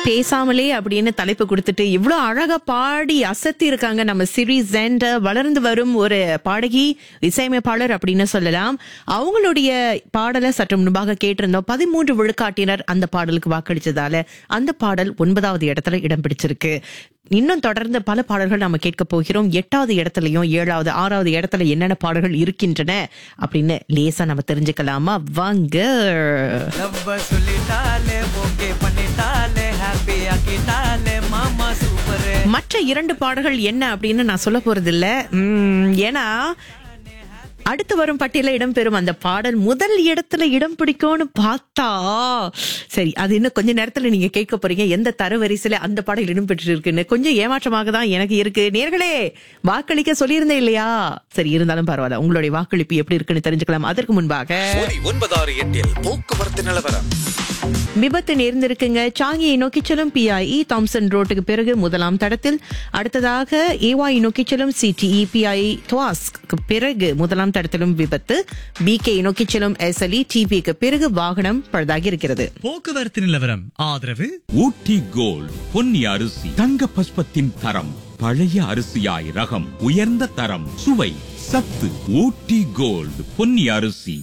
பேசாமலே அப்படின்னு தலைப்பு கொடுத்துட்டு இவ்வளவு அழகா பாடி அசத்தி இருக்காங்க நம்ம சிரி ஜெண்ட் வளர்ந்து வரும் ஒரு பாடகி இசையமைப்பாளர் அப்படின்னு சொல்லலாம் அவங்களுடைய பாடலை சற்று முன்பாக கேட்டிருந்தோம் பதிமூன்று விழுக்காட்டினர் அந்த பாடலுக்கு வாக்களிச்சதால அந்த பாடல் ஒன்பதாவது இடத்துல இடம் பிடிச்சிருக்கு இன்னும் தொடர்ந்து பல பாடல்கள் நாம கேட்க போகிறோம் எட்டாவது இடத்துலயும் ஏழாவது ஆறாவது இடத்துல என்னென்ன பாடல்கள் இருக்கின்றன அப்படின்னு லேசா நம்ம தெரிஞ்சுக்கலாமா வாங்க லவ்வ சொல்லிட்டாலே ஓகே பண்ணிட்டாலே ஹாப்பி ஆக்கிட்டாலே மாமா சூப்பர் மற்ற இரண்டு பாடல்கள் என்ன அப்படின்னு நான் சொல்ல போறது இல்ல உம், ஏன்னா அடுத்து வரும் பட்டியல இடம்பெறும் அந்த பாடல் முதல் இடத்துல இடம் பிடிக்கும்னு பார்த்தா சரி அது இன்னும் கொஞ்ச நேரத்துல நீங்க கேட்க போறீங்க எந்த தரவரிசையில அந்த பாடல் இடம் பெற்று இருக்குன்னு கொஞ்சம் ஏமாற்றமாக தான் எனக்கு இருக்கு நேர்களே வாக்களிக்க சொல்லியிருந்தேன் இல்லையா சரி இருந்தாலும் பரவாயில்ல உங்களுடைய வாக்களிப்பு எப்படி இருக்குன்னு தெரிஞ்சுக்கலாம் அதற்கு முன்பாக ஒலி ஒன்பதாறு எட்டில் போக்குவரத்து நிலவரம் விபத்து நேர்ந்திருக்குங்க சாங்கியை நோக்கி செல்லும் பிஐஇ தாம்சன் ரோட்டுக்கு பிறகு முதலாம் தடத்தில் அடுத்ததாக ஏவாய் நோக்கி செல்லும் சிடிஇ பிஐஇ துவாஸ்க்கு பிறகு முதலாம் தடத்திலும் விபத்து பிகே நோக்கி செல்லும் எஸ்எல்இ டிபிக்கு பிறகு வாகனம் பழுதாகி இருக்கிறது போக்குவரத்து நிலவரம் ஆதரவு ஊட்டி கோல்ட் பொன்னி அரிசி தங்க பஸ்பத்தின் தரம் பழைய அரிசியாய் ரகம் உயர்ந்த தரம் சுவை சத்து ஊட்டி கோல்ட் பொன்னி அரிசி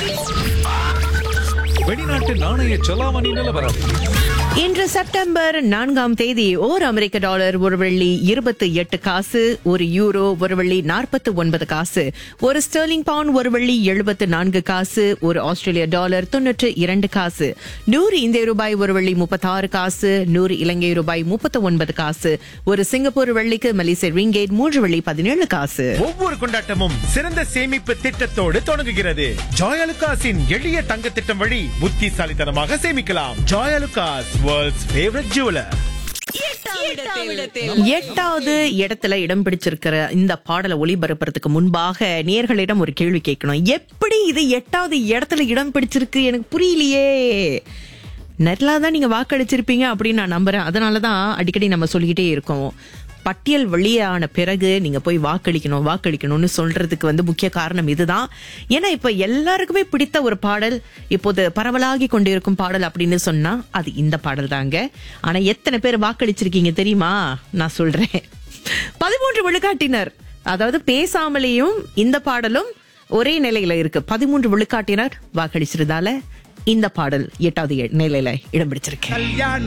வெளிநாட்டு நாணய செலாவணி நிலவரம் இன்று செப்டம்பர் நான்காம் தேதி ஓர் அமெரிக்க டாலர் ஒரு வெள்ளி இருபத்தி எட்டு காசு ஒரு யூரோ ஒரு வெள்ளி நாற்பத்தி ஒன்பது காசு ஒரு ஸ்டெர்லிங் பவுண்ட் ஒரு வெள்ளி எழுபத்து நான்கு காசு ஒரு ஆஸ்திரேலிய டாலர் தொன்னூற்று இரண்டு காசு நூறு இந்திய ரூபாய் ஒரு வெள்ளி முப்பத்தாறு காசு நூறு இலங்கை ரூபாய் முப்பத்தி ஒன்பது காசு ஒரு சிங்கப்பூர் வெள்ளிக்கு மலேசிய ரிங்கேட் மூன்று வெள்ளி பதினேழு காசு ஒவ்வொரு கொண்டாட்டமும் சிறந்த சேமிப்பு திட்டத்தோடு தொடங்குகிறது ஜாயலுகாஸின் எளிய தங்க திட்டம் வழி புத்திசாலித்தனமாக சேமிக்கலாம் ஜாயலுகாஸ் வேர்ல்ட்ஸ் ஃபேவரட் ஜுவலர் எட்டாவது இடத்துல இடம் பிடிச்சிருக்கிற இந்த பாடலை ஒளிபரப்புறதுக்கு முன்பாக நேர்களிடம் ஒரு கேள்வி கேட்கணும் எப்படி இது எட்டாவது இடத்துல இடம் பிடிச்சிருக்கு எனக்கு புரியலையே நல்லா தான் நீங்க வாக்களிச்சிருப்பீங்க அப்படின்னு நான் நம்புறேன் அதனாலதான் அடிக்கடி நம்ம சொல்லிக்கிட்டே இருக்கோம் பட்டியல் வெளியான பிறகு நீங்க போய் வாக்களிக்கணும் வாக்களிக்கணும்னு சொல்றதுக்கு வந்து முக்கிய காரணம் இதுதான் ஏன்னா இப்ப எல்லாருக்குமே பிடித்த ஒரு பாடல் இப்போது பரவலாகி கொண்டிருக்கும் பாடல் அப்படின்னு சொன்னா அது இந்த பாடல் தாங்க ஆனா எத்தனை பேர் வாக்களிச்சிருக்கீங்க தெரியுமா நான் சொல்றேன் பதிமூன்று விழுக்காட்டினர் அதாவது பேசாமலேயும் இந்த பாடலும் ஒரே நிலையில இருக்கு பதிமூன்று விழுக்காட்டினர் வாக்களிச்சிருந்தால இந்த பாடல் எட்டாவது நிலையில இடம் பிடிச்சிருக்கு